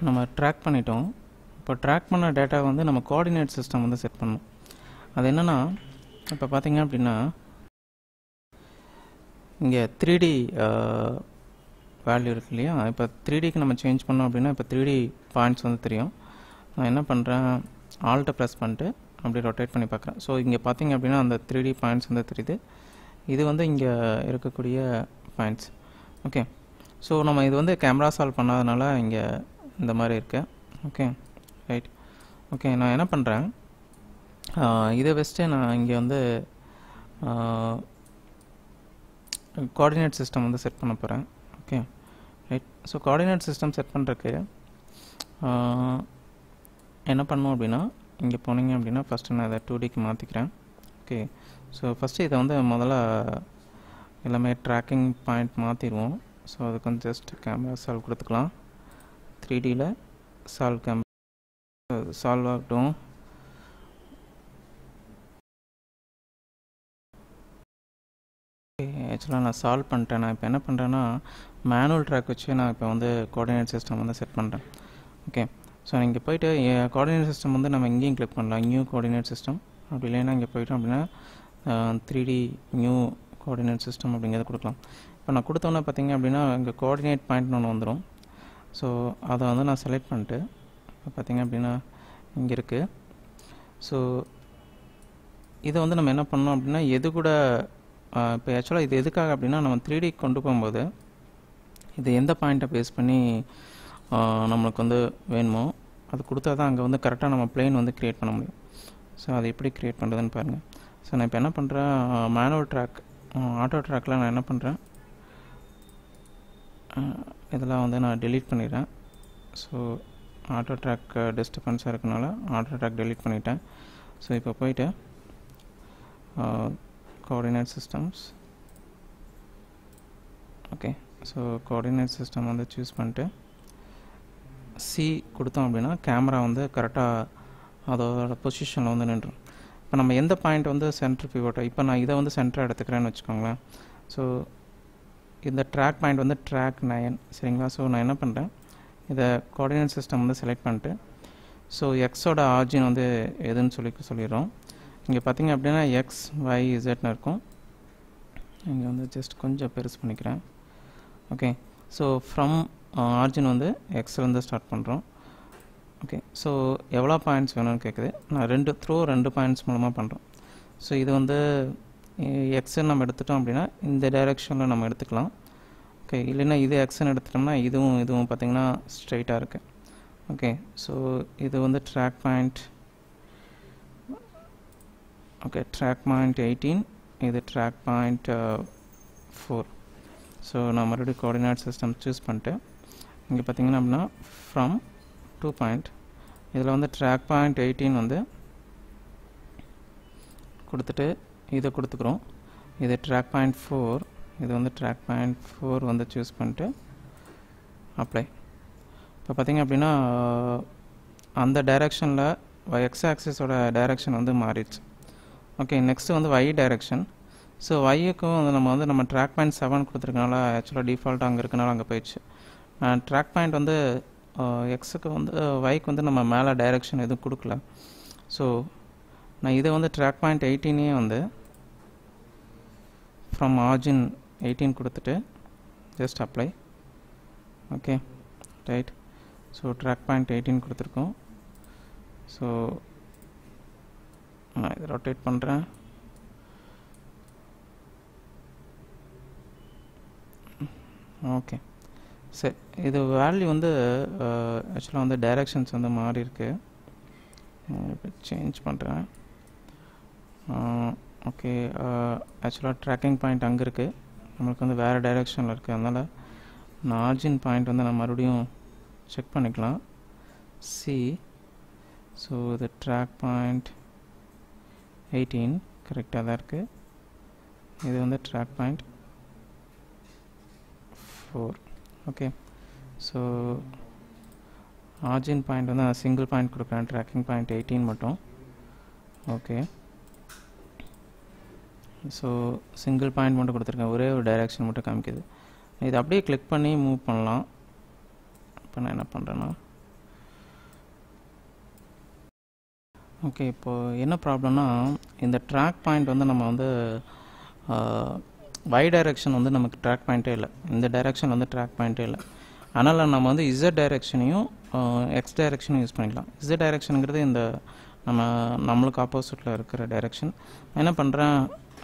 நம்ம ட்ராக் பண்ணிட்டோம் இப்போ ட்ராக் பண்ண டேட்டா வந்து நம்ம கோஆர்டினேட் சிஸ்டம் வந்து செட் பண்ணணும் அது என்னென்னா இப்போ பார்த்தீங்க அப்படின்னா இங்கே த்ரீ டி வேல்யூ இருக்கு இல்லையா இப்போ த்ரீ டிக்கு நம்ம சேஞ்ச் பண்ணோம் அப்படின்னா இப்போ த்ரீ டி பாயிண்ட்ஸ் வந்து தெரியும் நான் என்ன பண்ணுறேன் ஆல்ட்டை ப்ரெஸ் பண்ணிட்டு அப்படி ரொட்டேட் பண்ணி பார்க்குறேன் ஸோ இங்கே பார்த்தீங்க அப்படின்னா அந்த த்ரீ டி பாயிண்ட்ஸ் வந்து தெரியுது இது வந்து இங்கே இருக்கக்கூடிய பாயிண்ட்ஸ் ஓகே ஸோ நம்ம இது வந்து கேமரா சால்வ் பண்ணாதனால இங்கே இந்த மாதிரி இருக்கு ஓகே ரைட் ஓகே நான் என்ன பண்ணுறேன் இதை வச்சுட்டு நான் இங்கே வந்து கோஆர்டினேட் சிஸ்டம் வந்து செட் பண்ண போகிறேன் okay right so coordinate system set பண்ணுறதுக்கு என்ன பண்ணும் அப்படின்னா இங்கே போனீங்க அப்படின்னா ஃபஸ்ட்டு நான் இதை டூ டிக்கு மாற்றிக்கிறேன் ஓகே ஸோ ஃபஸ்ட்டு இதை வந்து முதல்ல எல்லாமே ட்ராக்கிங் பாயிண்ட் மாற்றிடுவோம் ஸோ அதுக்கு வந்து ஜஸ்ட் கேமரா சால்வ் கொடுத்துக்கலாம் த்ரீ டியில் சால்வ் கேமரா சால்வ் ஆகட்டும் ஆக்சுவலாக நான் சால்வ் பண்ணிட்டேன் நான் இப்போ என்ன பண்ணுறேன்னா மேனுவல் ட்ராக் வச்சு நான் இப்போ வந்து கோஆர்டினேட் சிஸ்டம் வந்து செட் பண்ணுறேன் ஓகே ஸோ இங்கே போயிட்டு கோஆர்டினேட் சிஸ்டம் வந்து நம்ம இங்கேயும் கிளிக் பண்ணலாம் நியூ கோஆர்டினேட் சிஸ்டம் அப்படி இல்லைன்னா இங்கே போயிட்டோம் அப்படின்னா three D new coordinate system அப்படிங்கிறத கொடுக்கலாம் இப்போ நான் கொடுத்தோன்னே பார்த்தீங்க அப்படின்னா இங்கே கோஆர்டினேட் பாயிண்ட்னு ஒன்று வந்துடும் ஸோ அதை வந்து நான் செலக்ட் பண்ணிட்டு இப்போ பார்த்தீங்க அப்படின்னா இங்கே இருக்குது ஸோ இதை வந்து நம்ம என்ன பண்ணோம் அப்படின்னா எது கூட இப்போ ஆக்சுவலாக இது எதுக்காக அப்படின்னா நம்ம த்ரீ டி கொண்டு போகும்போது இது எந்த பாயிண்ட்டை பேஸ் பண்ணி நம்மளுக்கு வந்து வேணுமோ அது கொடுத்தா தான் அங்கே வந்து கரெக்டாக நம்ம பிளேன் வந்து க்ரியேட் பண்ண முடியும் ஸோ அது எப்படி க்ரியேட் பண்ணுறதுன்னு பாருங்கள் ஸோ நான் இப்போ என்ன பண்ணுறேன் மேனுவல் ட்ராக் ஆட்டோ ட்ராக்கில் நான் என்ன பண்ணுறேன் இதெல்லாம் வந்து நான் டெலீட் பண்ணிடுறேன் ஸோ ஆட்டோ ட்ராக் டிஸ்டர்பன்ஸாக இருக்கனால ஆட்டோ ட்ராக் டெலீட் பண்ணிட்டேன் ஸோ இப்போ போயிட்டு coordinate systems okay so coordinate system வந்து சூஸ் பண்ணிட்டு சி கொடுத்தோம் அப்படின்னா கேமரா வந்து கரெக்டாக அதோட பொசிஷனில் வந்து நின்றும் இப்போ நம்ம எந்த பாயிண்ட் வந்து சென்டர் பிவோட்டோ இப்போ நான் இதை வந்து சென்டராக எடுத்துக்கிறேன்னு வச்சுக்கோங்களேன் ஸோ இந்த ட்ராக் பாயிண்ட் வந்து ட்ராக் நயன் சரிங்களா ஸோ நான் என்ன பண்ணுறேன் இதை கோஆர்டினேட் சிஸ்டம் வந்து செலக்ட் பண்ணிட்டு ஸோ எக்ஸோட ஆர்ஜின் வந்து எதுன்னு சொல்லி சொல்லிடுறோம் இங்கே பார்த்தீங்க அப்படின்னா எக்ஸ் ஒய் இசட்னு இருக்கும் இங்கே வந்து ஜஸ்ட் கொஞ்சம் பெருசு பண்ணிக்கிறேன் ஓகே ஸோ ஃப்ரம் ஆர்ஜின் வந்து எக்ஸ்லேருந்து ஸ்டார்ட் பண்ணுறோம் ஓகே ஸோ எவ்வளோ பாயிண்ட்ஸ் வேணும்னு கேட்குது நான் ரெண்டு த்ரூ ரெண்டு பாயிண்ட்ஸ் மூலமாக பண்ணுறோம் ஸோ இது வந்து எக்ஸ்ன்னு நம்ம எடுத்துட்டோம் அப்படின்னா இந்த டைரெக்ஷனில் நம்ம எடுத்துக்கலாம் ஓகே இல்லைன்னா இது எக்ஸ்ன்னு எடுத்துட்டோம்னா இதுவும் இதுவும் பார்த்திங்கன்னா ஸ்ட்ரைட்டாக இருக்குது ஓகே ஸோ இது வந்து track point okay track point eighteen இது ட்ராக் பாயிண்ட் ஃபோர் ஸோ நான் மறுபடியும் கோஆர்டினேட் சிஸ்டம் சூஸ் பண்ணிட்டு இங்கே பார்த்தீங்கன்னா அப்படின்னா ஃப்ரம் டூ பாயிண்ட் இதில் வந்து ட்ராக் பாயிண்ட் எயிட்டீன் வந்து கொடுத்துட்டு இதை கொடுத்துக்குறோம் இது ட்ராக் பாயிண்ட் ஃபோர் இது வந்து ட்ராக் பாயிண்ட் ஃபோர் வந்து சூஸ் பண்ணிட்டு அப்ளை இப்போ பார்த்தீங்க அப்படின்னா அந்த டைரெக்ஷனில் எக்ஸ் ஆக்சிஸோட டைரெக்ஷன் வந்து மாறிடுச்சு ஓகே நெக்ஸ்ட்டு வந்து ஒய் டைரெக்ஷன் ஸோ ஒய்யுக்கும் வந்து நம்ம வந்து நம்ம ட்ராக் பாயிண்ட் செவன் கொடுத்துருக்கனால ஆக்சுவலாக டிஃபால்ட் அங்கே இருக்கனால அங்கே போயிடுச்சு ட்ராக் பாயிண்ட் வந்து எக்ஸுக்கு வந்து ஒய்க்கு வந்து நம்ம மேலே டைரெக்ஷன் எதுவும் கொடுக்கல ஸோ நான் இதை வந்து ட்ராக் பாயிண்ட் எயிட்டீனே வந்து ஃப்ரம் ஆர்ஜின் எயிட்டீன் கொடுத்துட்டு just apply okay right so track point eighteen கொடுத்துருக்கோம் ஸோ நான் இதை ரொட்டேட் பண்ணுறேன் ஓகே சரி இது வேல்யூ வந்து ஆக்சுவலாக வந்து டைரெக்ஷன்ஸ் வந்து மாறி இருக்கு சேஞ்ச் பண்ணுறேன் ஓகே ஆக்சுவலாக ட்ராக்கிங் பாயிண்ட் அங்கே இருக்குது நம்மளுக்கு வந்து வேறு டைரெக்ஷனில் இருக்குது அதனால் நான் ஆர்ஜின் பாயிண்ட் வந்து நான் மறுபடியும் செக் பண்ணிக்கலாம் சி ஸோ இது ட்ராக் பாயிண்ட் எயிட்டீன் கரெக்டாக தான் இருக்குது இது வந்து track point four okay so origin point வந்து நான் சிங்கிள் பாயிண்ட் கொடுக்குறேன் ட்ராக்கிங் பாயிண்ட் எயிட்டீன் மட்டும் ஓகே ஸோ சிங்கிள் பாயிண்ட் மட்டும் கொடுத்துருக்கேன் ஒரே ஒரு டைரெக்ஷன் மட்டும் காமிக்குது இது அப்படியே கிளிக் பண்ணி மூவ் பண்ணலாம் இப்போ நான் என்ன பண்ணுறேன்னா ஓகே இப்போது என்ன ப்ராப்ளம்னா இந்த ட்ராக் பாயிண்ட் வந்து நம்ம வந்து y டைரெக்ஷன் வந்து நமக்கு ட்ராக் பாயிண்ட்டே இல்லை இந்த டைரெக்ஷன் வந்து ட்ராக் பாயிண்ட்டே இல்லை அதனால் நம்ம வந்து z டைரெக்ஷனையும் எக்ஸ் டைரெக்ஷனும் யூஸ் பண்ணிக்கலாம் z டைரெக்ஷனுங்கிறது இந்த நம்ம நம்மளுக்கு ஆப்போசிட்டில் இருக்கிற டைரெக்ஷன் என்ன பண்ணுறேன்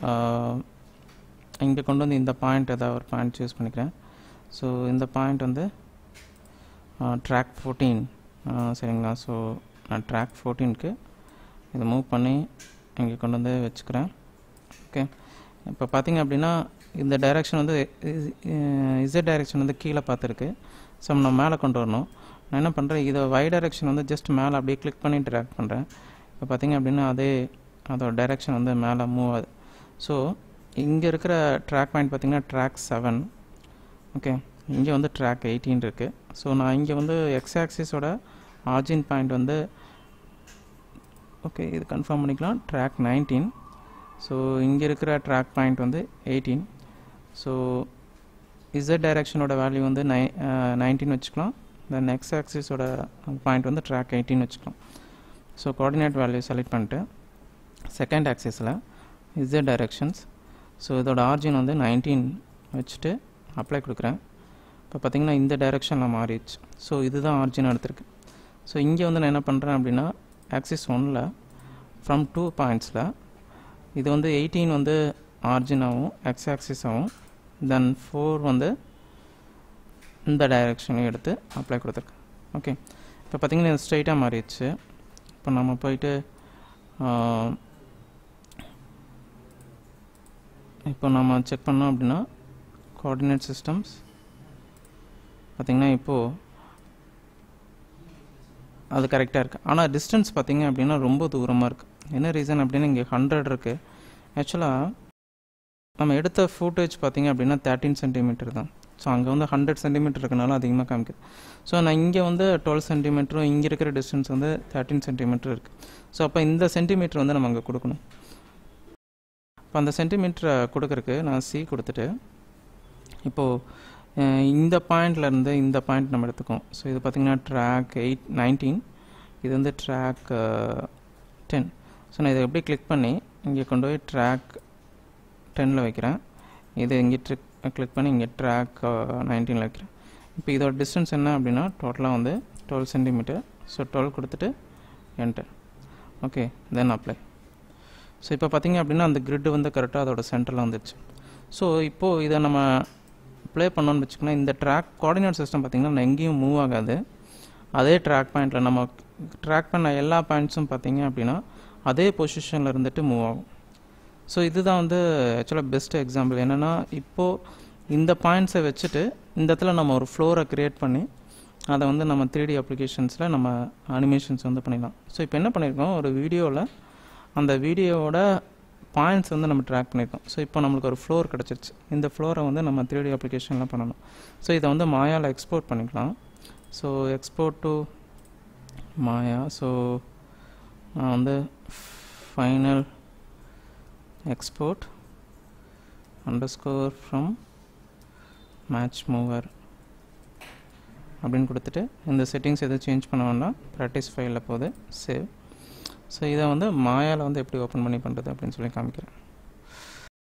இங்கே கொண்டு வந்து இந்த பாயிண்ட் ஏதாவது ஒரு பாயிண்ட் சூஸ் பண்ணிக்கிறேன் ஸோ இந்த பாயிண்ட் வந்து ட்ராக் ஃபோர்டீன் சரிங்களா ஸோ நான் ட்ராக் ஃபோர்டீனுக்கு இதை மூவ் பண்ணி இங்கே கொண்டு வந்து வச்சுக்கிறேன் ஓகே இப்போ பார்த்தீங்க அப்படின்னா இந்த டைரெக்ஷன் வந்து இசட் டைரெக்ஷன் வந்து கீழே பார்த்துருக்கு ஸோ நம்ம மேலே கொண்டு வரணும் நான் என்ன பண்ணுறேன் இதை y டைரெக்ஷன் வந்து ஜஸ்ட் மேலே அப்படியே கிளிக் பண்ணி ட்ராக் பண்ணுறேன் இப்போ பார்த்தீங்க அப்படின்னா அதே அதோட டைரெக்ஷன் வந்து மேலே மூவ் ஆகுது ஸோ இங்கே இருக்கிற ட்ராக் பாயிண்ட் பார்த்தீங்கன்னா ட்ராக் செவன் ஓகே இங்கே வந்து ட்ராக் எயிட்டீன் இருக்குது ஸோ நான் இங்கே வந்து எக்ஸ் ஆக்சிஸோட ஆர்ஜின் பாயிண்ட் வந்து ஓகே இது கன்ஃபார்ம் பண்ணிக்கலாம் ட்ராக் நைன்டீன் ஸோ இங்கே இருக்கிற ட்ராக் பாயிண்ட் வந்து எயிட்டீன் ஸோ இசட் டைரெக்ஷனோட வேல்யூ வந்து நை நைன்டீன் வச்சுக்கலாம் தென் எக்ஸ் ஆக்சிஸோட பாயிண்ட் வந்து ட்ராக் எயிட்டீன் வச்சுக்கலாம் ஸோ கோஆர்டினேட் வேல்யூ செலக்ட் பண்ணிட்டு செகண்ட் ஆக்சிஸில் இசட் டைரெக்ஷன்ஸ் ஸோ இதோட ஆர்ஜின் வந்து நைன்டீன் வச்சுட்டு அப்ளை கொடுக்குறேன் இப்போ பார்த்தீங்கன்னா இந்த டைரெக்ஷனில் மாறிடுச்சு ஸோ இதுதான் ஆர்ஜின் எடுத்திருக்கு ஸோ இங்கே வந்து நான் என்ன பண்ணுறேன் அப்படின்னா ஆக்சிஸ் ஒனில் ஃப்ரம் டூ பாயிண்ட்ஸில் இது வந்து எயிட்டீன் வந்து ஆர்ஜினாகவும் எக்ஸ் ஆக்சிஸாகவும் தென் ஃபோர் வந்து இந்த டைரெக்ஷனையும் எடுத்து அப்ளை கொடுத்துருக்கேன் ஓகே இப்போ பார்த்தீங்கன்னா இது ஸ்ட்ரைட்டாக மாறிடுச்சு இப்போ நம்ம போயிட்டு இப்போ நம்ம செக் பண்ணோம் அப்படின்னா கோஆர்டினேட் சிஸ்டம்ஸ் பார்த்திங்கன்னா இப்போது அது கரெக்டாக இருக்குது ஆனால் டிஸ்டன்ஸ் பார்த்திங்க அப்படின்னா ரொம்ப தூரமாக இருக்குது என்ன ரீசன் அப்படின்னா இங்கே ஹண்ட்ரட் இருக்குது ஆக்சுவலாக நம்ம எடுத்த ஃபுட்டேஜ் பார்த்திங்க அப்படின்னா தேர்ட்டின் சென்டிமீட்டர் தான் ஸோ அங்கே வந்து ஹண்ட்ரட் சென்டிமீட்டர் இருக்கனால அதிகமாக காமிக்குது ஸோ நான் இங்கே வந்து டுவெல் சென்டிமீட்டரும் இங்கே இருக்கிற டிஸ்டன்ஸ் வந்து தேர்ட்டின் சென்டிமீட்டர் இருக்குது ஸோ அப்போ இந்த சென்டிமீட்டர் வந்து நம்ம அங்கே கொடுக்கணும் இப்போ அந்த சென்டிமீட்டரை கொடுக்குறக்கு நான் சி கொடுத்துட்டு இப்போது இந்த பாயிண்ட்லேருந்து இந்த பாயிண்ட் நம்ம எடுத்துக்கோம் ஸோ இது பார்த்திங்கன்னா ட்ராக் எயிட் நைன்டீன் இது வந்து ட்ராக் டென் ஸோ நான் இதை எப்படி கிளிக் பண்ணி இங்கே கொண்டு போய் ட்ராக் டெனில் வைக்கிறேன் இது இங்கே ட்ரிக் கிளிக் பண்ணி இங்கே ட்ராக் நைன்டீனில் வைக்கிறேன் இப்போ இதோட டிஸ்டன்ஸ் என்ன அப்படின்னா டோட்டலாக வந்து டுவெல் சென்டிமீட்டர் ஸோ டுவெல் கொடுத்துட்டு enter okay then apply so இப்போ பார்த்திங்க அப்படின்னா அந்த கிரிட்டு வந்து கரெக்டாக அதோட சென்டரில் வந்துடுச்சு ஸோ இப்போது இதை நம்ம ப்ளே பண்ணோன்னு வச்சுக்கோங்களேன் இந்த ட்ராக் கோஆர்டினேட் சிஸ்டம் பார்த்திங்கன்னா எங்கேயும் மூவ் ஆகாது அதே ட்ராக் பாயிண்டில் நம்ம ட்ராக் பண்ண எல்லா பாயிண்ட்ஸும் பார்த்திங்க அப்படின்னா அதே பொசிஷனில் இருந்துட்டு மூவ் ஆகும் ஸோ இதுதான் வந்து ஆக்சுவலாக பெஸ்ட் எக்ஸாம்பிள் என்னென்னா இப்போது இந்த பாயிண்ட்ஸை வச்சுட்டு இந்த இடத்துல நம்ம ஒரு ஃப்ளோரை க்ரியேட் பண்ணி அதை வந்து நம்ம த்ரீ டி அப்ளிகேஷன்ஸில் நம்ம அனிமேஷன்ஸ் வந்து பண்ணிடலாம் ஸோ இப்போ என்ன பண்ணியிருக்கோம் ஒரு வீடியோவில் அந்த வீடியோவோட பாயிண்ட்ஸ் வந்து நம்ம ட்ராக் பண்ணியிருக்கோம் ஸோ இப்போ நம்மளுக்கு ஒரு ஃப்ளோர் கிடச்சிருச்சு இந்த ஃப்ளோரை வந்து நம்ம த்ரீ டி அப்ளிகேஷன்லாம் பண்ணணும் ஸோ இதை வந்து மாயாவில் எக்ஸ்போர்ட் பண்ணிக்கலாம் so export to Maya so நான் வந்து final export underscore from match mover அப்படின்னு கொடுத்துட்டு இந்த செட்டிங்ஸ் எதுவும் சேஞ்ச் பண்ண வேண்டாம் ப்ராக்டிஸ் ஃபைலில் போகுது சேவ் ஸோ இதை வந்து மாயாவில் வந்து எப்படி ஓப்பன் பண்ணி பண்ணுறது அப்படின்னு சொல்லி காமிக்கிறேன்